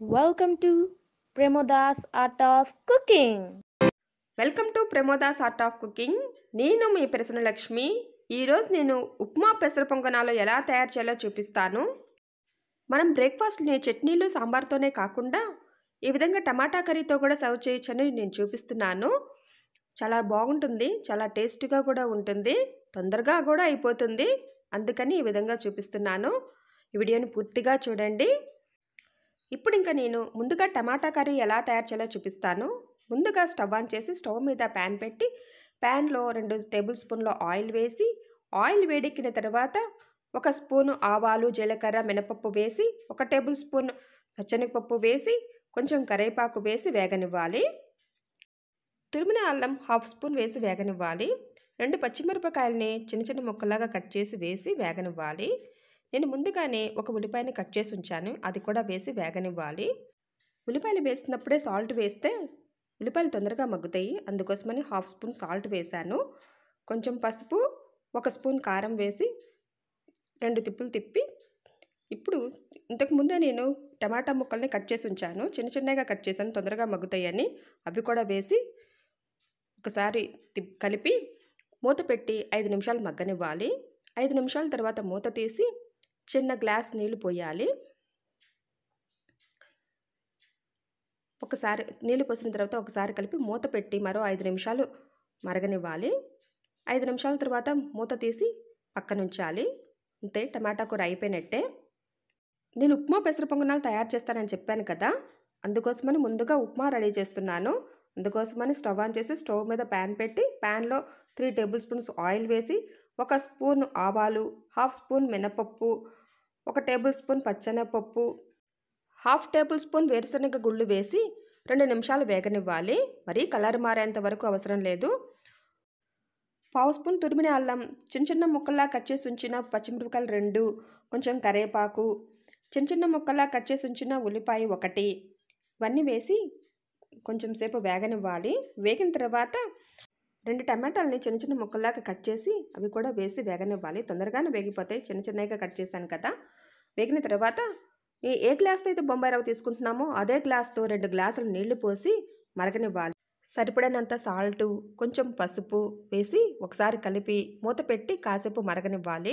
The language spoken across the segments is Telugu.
Welcome to Premoda's Art of Cooking. Welcome to Premoda's art of cooking నేను మీ ప్రసన్న లక్ష్మి ఈరోజు నేను ఉప్మా పెసర పొంగనాలు ఎలా తయారు చేయాలో చూపిస్తాను మనం బ్రేక్ఫాస్ట్ని చట్నీలు సాంబార్తోనే కాకుండా ఈ విధంగా టమాటా కర్రీతో కూడా సర్వ్ చేయొచ్చని నేను చూపిస్తున్నాను చాలా బాగుంటుంది చాలా టేస్టీగా కూడా ఉంటుంది తొందరగా కూడా అయిపోతుంది అందుకని ఈ విధంగా చూపిస్తున్నాను ఈ వీడియోని పూర్తిగా చూడండి ఇప్పుడు ఇంకా నేను ముందుగా టమాటా కర్రీ ఎలా తయారు చేయాలో చూపిస్తాను ముందుగా స్టవ్ ఆన్ చేసి స్టవ్ మీద ప్యాన్ పెట్టి ప్యాన్లో రెండు టేబుల్ స్పూన్ల ఆయిల్ వేసి ఆయిల్ వేడెక్కిన తర్వాత ఒక స్పూను ఆవాలు జీలకర్ర మినపప్పు వేసి ఒక టేబుల్ స్పూన్ పచ్చనిపప్పు వేసి కొంచెం కరివేపాకు వేసి వేగనివ్వాలి తురిమిన అల్లం హాఫ్ స్పూన్ వేసి వేగనివ్వాలి రెండు పచ్చిమిరపకాయలని చిన్న చిన్న ముక్కలాగా కట్ చేసి వేసి వేగనివ్వాలి నేను ముందుగానే ఒక ఉల్లిపాయని కట్ చేసి ఉంచాను అది కూడా వేసి వేగనివ్వాలి ఉల్లిపాయలు వేసినప్పుడే సాల్ట్ వేస్తే ఉల్లిపాయలు తొందరగా మగ్గుతాయి అందుకోసమని హాఫ్ స్పూన్ సాల్ట్ వేశాను కొంచెం పసుపు ఒక స్పూన్ కారం వేసి రెండు తిప్పులు తిప్పి ఇప్పుడు ఇంతకుముందే నేను టమాటా ముక్కల్ని కట్ చేసి ఉంచాను చిన్న చిన్నగా కట్ చేశాను తొందరగా మగ్గుతాయని అవి కూడా వేసి ఒకసారి తిప్ కలిపి మూత పెట్టి ఐదు నిమిషాలు మగ్గనివ్వాలి ఐదు నిమిషాల తర్వాత మూత తీసి చిన్న గ్లాస్ నీళ్లు పోయాలి ఒకసారి నీళ్ళు పోసిన తర్వాత ఒకసారి కలిపి మూత పెట్టి మరో ఐదు నిమిషాలు మరగనివ్వాలి ఐదు నిమిషాల తర్వాత మూత తీసి పక్కన ఉంచాలి అంతే టమాటా కూర అయిపోయినట్టే నేను ఉప్మా పెసర పొంగనాలు తయారు చేస్తానని చెప్పాను కదా అందుకోసమని ముందుగా ఉప్మా రెడీ చేస్తున్నాను అందుకోసమని స్టవ్ ఆన్ చేసి స్టవ్ మీద ప్యాన్ పెట్టి ప్యాన్లో త్రీ టేబుల్ స్పూన్స్ ఆయిల్ వేసి ఒక స్పూన్ ఆవాలు హాఫ్ స్పూన్ మినపప్పు ఒక టేబుల్ స్పూన్ పచ్చెనపప్పు హాఫ్ టేబుల్ స్పూన్ వేరుశనగ గుళ్ళు వేసి రెండు నిమిషాలు వేగనివ్వాలి మరీ కలర్ మారేంత వరకు అవసరం లేదు పావు స్పూన్ తురిమిన అల్లం చిన్న చిన్న ముక్కల్లా కట్ చేసి ఉంచిన పచ్చిమిరపకాయలు రెండు కొంచెం కరివేపాకు చిన్న చిన్న ముక్కల్లా కట్ చేసి ఉంచిన ఉల్లిపాయ ఒకటి ఇవన్నీ వేసి కొంచెం సేపు వేగనివ్వాలి వేగిన తర్వాత రెండు టమాటాలని చిన్న చిన్న ముక్కల్లాగా కట్ చేసి అవి కూడా వేసి వేగనివ్వాలి తొందరగానే వేగిపోతాయి చిన్న చిన్నగా కట్ చేశాను కదా వేగిన తర్వాత ఏ గ్లాస్తో అయితే బొంబాయి రవ్వ తీసుకుంటున్నామో అదే గ్లాస్తో రెండు గ్లాసులు నీళ్లు పోసి మరగనివ్వాలి సరిపడినంత సాల్టు కొంచెం పసుపు వేసి ఒకసారి కలిపి మూత పెట్టి కాసేపు మరగనివ్వాలి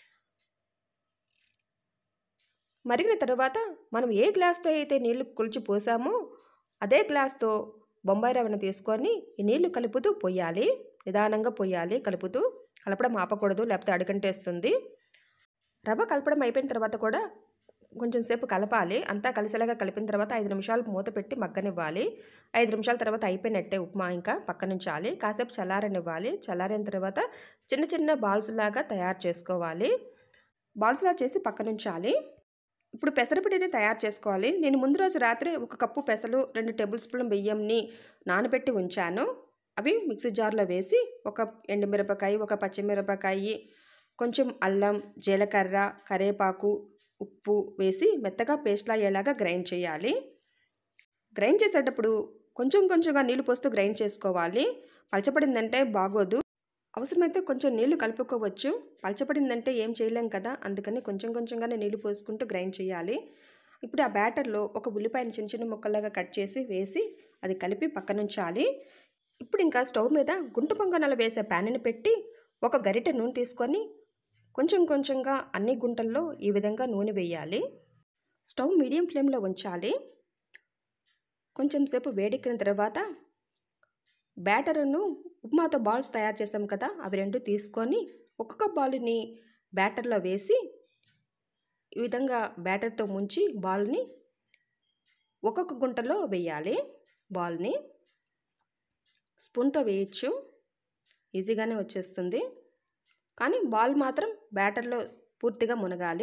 మరిగిన తర్వాత మనం ఏ గ్లాస్తో అయితే నీళ్లు కొలిచి పోసామో అదే గ్లాస్తో బొంబాయి రవ్వను తీసుకొని ఈ నీళ్లు కలుపుతూ పోయాలి నిదానంగా పోయాలి కలుపుతూ కలపడం ఆపకూడదు లేకపోతే అడుగంటేస్తుంది రవ్వ కలపడం అయిపోయిన తర్వాత కూడా కొంచెం సేపు కలపాలి అంతా కలిసేలాగా కలిపిన తర్వాత ఐదు నిమిషాలు మూత పెట్టి మగ్గనివ్వాలి ఐదు నిమిషాల తర్వాత అయిపోయినట్టే ఉప్మా ఇంకా పక్కనుంచాలి కాసేపు చల్లారనివ్వాలి చల్లారిన తర్వాత చిన్న చిన్న బాల్స్ లాగా తయారు చేసుకోవాలి బాల్స్లా చేసి పక్కనుంచాలి ఇప్పుడు పెసరపిండిని తయారు చేసుకోవాలి నేను ముందు రోజు రాత్రి ఒక కప్పు పెసలు రెండు టేబుల్ స్పూన్ బియ్యంని నానబెట్టి ఉంచాను అవి మిక్సీ జార్లో వేసి ఒక ఎండుమిరపకాయ ఒక పచ్చిమిరపకాయ కొంచెం అల్లం జీలకర్ర కరివేపాకు ఉప్పు వేసి మెత్తగా పేస్ట్లా అయ్యేలాగా గ్రైండ్ చేయాలి గ్రైండ్ చేసేటప్పుడు కొంచెం కొంచెంగా నీళ్లు పోస్తూ గ్రైండ్ చేసుకోవాలి పలచపడిందంటే బాగోదు అవసరమైతే కొంచెం నీళ్లు కలుపుకోవచ్చు పలచపడిందంటే ఏం చేయలేం కదా అందుకని కొంచెం కొంచెంగానే నీళ్లు పోసుకుంటూ గ్రైండ్ చేయాలి ఇప్పుడు ఆ బ్యాటర్లో ఒక ఉల్లిపాయని చిన్న చిన్న ముక్కలుగా కట్ చేసి వేసి అది కలిపి పక్కనుంచాలి ఇప్పుడు ఇంకా స్టవ్ మీద గుంట పొంగనాలు వేసే ప్యాన్ని పెట్టి ఒక గరిటె నూనె తీసుకొని కొంచెం కొంచెంగా అన్ని గుంటల్లో ఈ విధంగా నూనె వేయాలి స్టవ్ మీడియం ఫ్లేమ్లో ఉంచాలి కొంచెం సేపు వేడెక్కిన తర్వాత బ్యాటర్ను ఉప్మాతో బాల్స్ తయారు చేసాం కదా అవి రెండు తీసుకొని ఒక్కొక్క బాల్ని బ్యాటర్లో వేసి ఈ విధంగా బ్యాటర్తో ముంచి బాల్ని ఒక్కొక్క గుంటలో వేయాలి బాల్ని స్పూన్తో వేయచ్చు ఈజీగానే వచ్చేస్తుంది కానీ బాల్ మాత్రం బ్యాటర్లో పూర్తిగా మునగాలి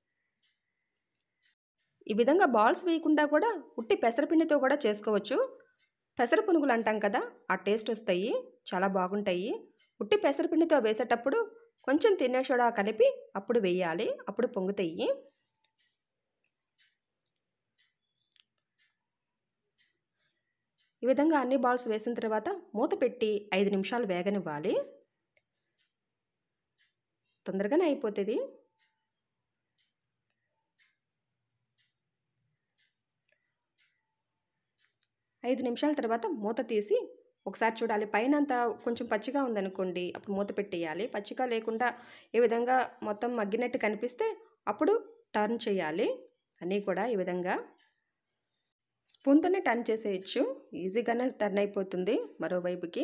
ఈ విధంగా బాల్స్ వేయకుండా కూడా ఉట్టి పెసరపిండితో కూడా చేసుకోవచ్చు పెసర పునుగులు అంటాం కదా ఆ టేస్ట్ వస్తాయి చాలా బాగుంటాయి ఉట్టి పెసరపిండితో వేసేటప్పుడు కొంచెం తినే సోడా కలిపి అప్పుడు వేయాలి అప్పుడు పొంగుతాయి ఈ విధంగా అన్ని బాల్స్ వేసిన తర్వాత మూత పెట్టి ఐదు నిమిషాలు వేగనివ్వాలి తొందరగానే అయిపోతుంది ఐదు నిమిషాల తర్వాత మూత తీసి ఒకసారి చూడాలి పైన అంతా కొంచెం పచ్చిగా ఉందనుకోండి అప్పుడు మూత పెట్టేయాలి పచ్చిగా లేకుండా ఈ విధంగా మొత్తం మగ్గినట్టు కనిపిస్తే అప్పుడు టర్న్ చేయాలి అన్నీ కూడా ఈ విధంగా స్పూన్తోనే టర్న్ చేసేయచ్చు ఈజీగానే టర్న్ అయిపోతుంది మరోవైపుకి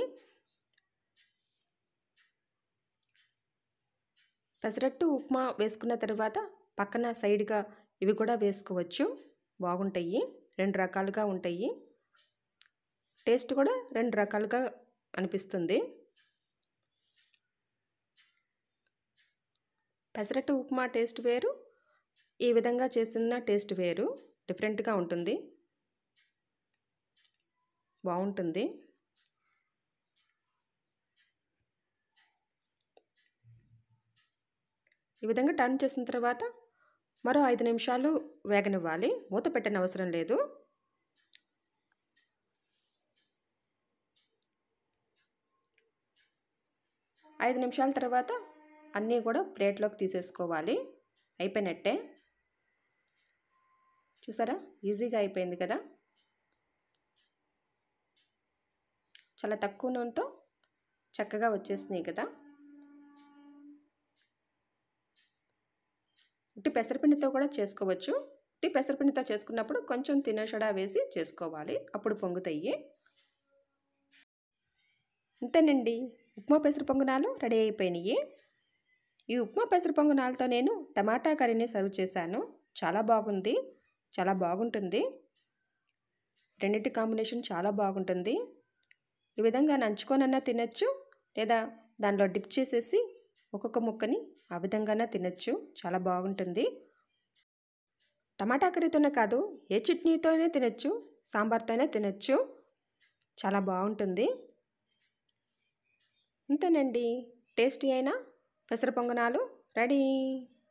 పెసరట్టు ఉప్మా వేసుకున్న తర్వాత పక్కన సైడ్గా ఇవి కూడా వేసుకోవచ్చు బాగుంటాయి రెండు రకాలుగా ఉంటాయి టేస్ట్ కూడా రెండు రకాలుగా అనిపిస్తుంది పెసరట్టు ఉప్మా టేస్ట్ వేరు ఈ విధంగా చేసిన టేస్ట్ వేరు డిఫరెంట్గా ఉంటుంది బాగుంటుంది ఈ విధంగా టర్న్ చేసిన తర్వాత మరో ఐదు నిమిషాలు వేగనివ్వాలి మూత పెట్టని అవసరం లేదు ఐదు నిమిషాల తర్వాత అన్నీ కూడా ప్లేట్లోకి తీసేసుకోవాలి అయిపోయినట్టే చూసారా ఈజీగా అయిపోయింది కదా చాలా తక్కువ నూనెతో చక్కగా వచ్చేసినాయి కదా ఉట్టి పెసరపిండితో కూడా చేసుకోవచ్చు ఉట్టి పెసరపిండితో చేసుకున్నప్పుడు కొంచెం తినేసడా వేసి చేసుకోవాలి అప్పుడు పొంగుతాయి అంతేనండి ఉప్మా పెసర పొంగనాలు రెడీ అయిపోయినాయి ఈ ఉప్మా పెసర పొంగనాలతో నేను టమాటా కర్రీని సర్వ్ చేశాను చాలా బాగుంది చాలా బాగుంటుంది రెండింటి కాంబినేషన్ చాలా బాగుంటుంది ఈ విధంగా నంచుకొనన్నా తినచ్చు లేదా దానిలో డిప్ చేసేసి ఒక్కొక్క ముక్కని ఆ విధంగానే తినచ్చు చాలా బాగుంటుంది టమాటా కర్రీతోనే కాదు ఏ చట్నీతోనే తినచ్చు సాంబార్తోనే తినచ్చు చాలా బాగుంటుంది అంతేనండి టేస్టీ అయిన పెసర పొంగనాలు రెడీ